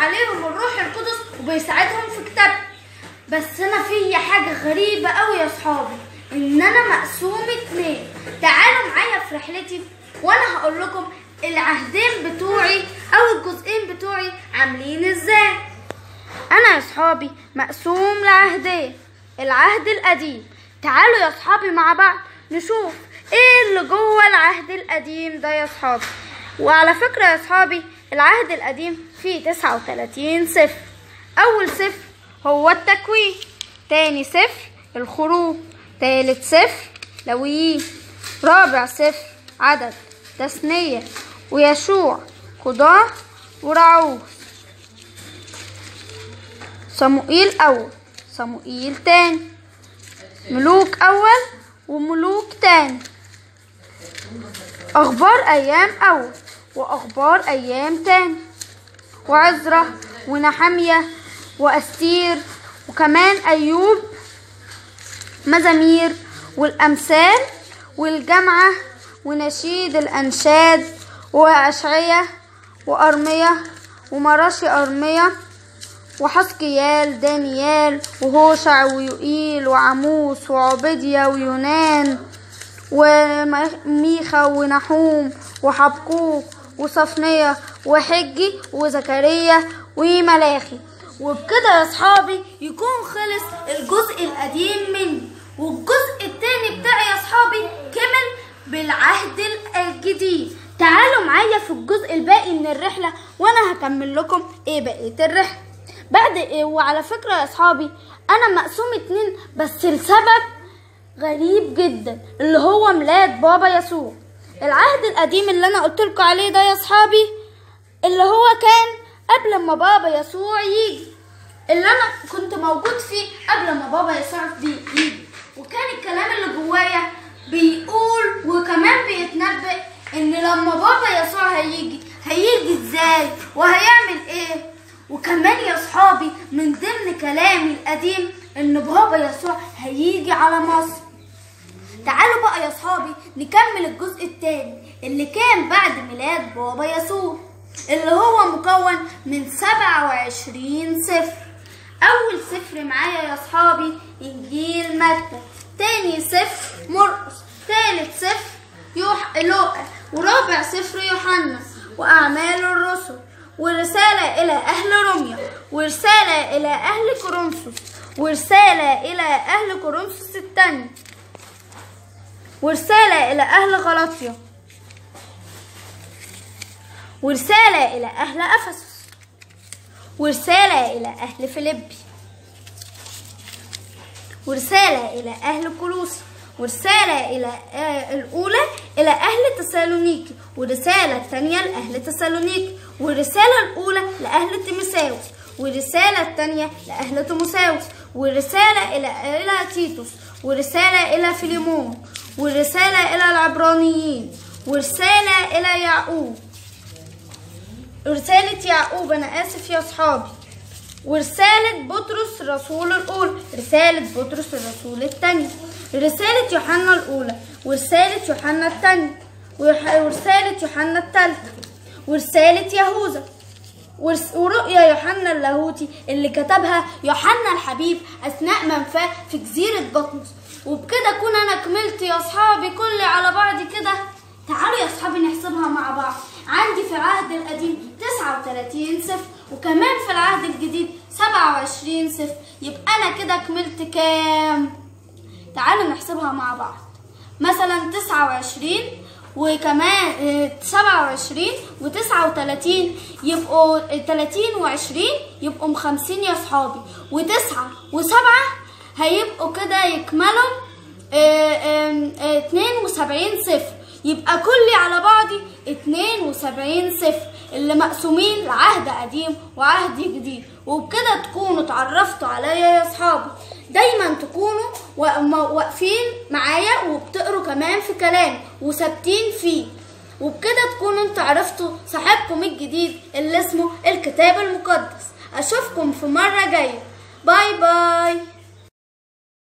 عليهم الروح القدس وبيساعدهم في كتابة بس انا في حاجة غريبة قوي يا صحابي ان انا مقسوم اتنين تعالوا معايا في رحلتي وانا هقول لكم العهدين بتوعي او الجزئين بتوعي عاملين ازاي انا يا صحابي مقسوم لعهدين العهد القديم تعالوا يا صحابي مع بعض نشوف ايه اللي جوه العهد القديم ده يا صحابي وعلى فكرة يا صحابي العهد القديم فيه 39 سفر اول سفر هو التكوين تاني سفر الخروج تالت سفر لويين رابع سفر عدد تثنية ويشوع قضاة ورعوز صموئيل أول صموئيل تاني ملوك أول وملوك تاني أخبار أيام أول وأخبار أيام تاني وعزرة ونحمية وأستير وكمان أيوب مزامير والأمثال والجامعة ونشيد الأنشاد وأشعية وأرمية ومراشي أرمية وحسكيال دانيال وهوشع ويوئيل وعموس وعبدية ويونان وميخا ونحوم وحبقوق وصفنية وحجي وزكريا وملاخي وبكده يا صحابي يكون خلص الجزء القديم مني والجزء التاني بتاعي يا صحابي كمل بالعهد الجديد تعالوا معايا في الجزء الباقي من الرحلة وانا هكمل لكم ايه بقية الرحلة بعد ايه وعلى فكرة يا صحابي انا مقسوم اتنين بس لسبب غريب جدا اللي هو ميلاد بابا يسوع العهد القديم اللي انا قلت لكم عليه ده يا صحابي اللي هو كان قبل ما بابا يسوع يجي اللي انا كنت موجود فيه قبل ما بابا يسوع يجي وكان الكلام اللي جوايا بيقول وكمان بيتنبأ ان لما بابا يسوع هيجي هيجي ازاي وهيعمل ايه وكمان يا صحابي من ضمن كلامي القديم ان بابا يسوع هيجي على مصر تعالوا بقى يا صحابي نكمل الجزء التاني اللي كان بعد ميلاد بابا يسوع اللي هو مكون من 27 سفر أول سفر معايا يا صحابي إنجيل متى تاني سفر مرقس تالت سفر يوح... لوقا ورابع سفر يوحنا وأعمال الرسل ورسالة إلى أهل روميا ورسالة إلى أهل كورنثوس ورسالة إلى أهل كورنثوس التاني ورسالة إلى أهل غلاطيا ورسالة إلى أهل أفسس ورسالة إلى أهل فيليبي ورسالة إلى أهل كولوسي ورسالة إلى آه الأولى إلى أهل تسالونيكي ورسالة الثانية لأهل تسالونيكي والرسالة الأولى لأهل تيموساوس والرسالة الثانية لأهل تيموساوس والرسالة إلى إلى تيتوس ورسالة إلى فيليمون والرسالة إلى العبرانيين ورسالة إلى يعقوب رسالة يعقوب أنا آسف يا صحابي ورسالة بطرس الرسول الأولى رسالة بطرس الرسول الثانية رسالة يوحنا الأولى ورسالة يوحنا الثانية ورسالة يوحنا الثالثة ورسالة يهوذا ورؤيا يوحنا اللاهوتي اللي كتبها يوحنا الحبيب أثناء منفاه في جزيرة بطمس وبكده أكون أنا كملت يا أصحابي كل على بعض كده تعالوا يا أصحابي نحسبها مع بعض عندي في العهد القديم 39 صفر وكمان في العهد الجديد 27 صفر يبقى أنا كده كملت كام؟ تعالوا نحسبها مع بعض مثلا 29 وكمان 27 و39 يبقوا 30 و20 يبقوا 50 يا صحابي و9 و7 هيبقوا كده يكملوا 72 صفر يبقى كلي على بعضي 72 صفر اللي مقسومين لعهد قديم وعهد جديد وبكده تكونوا اتعرفتوا عليا يا اصحابي دايما تكونوا واقفين معايا وبتقروا كمان في كلامي وثابتين فيه وبكده تكونوا انتوا عرفتوا صاحبكم الجديد اللي اسمه الكتاب المقدس اشوفكم في مره جايه باي باي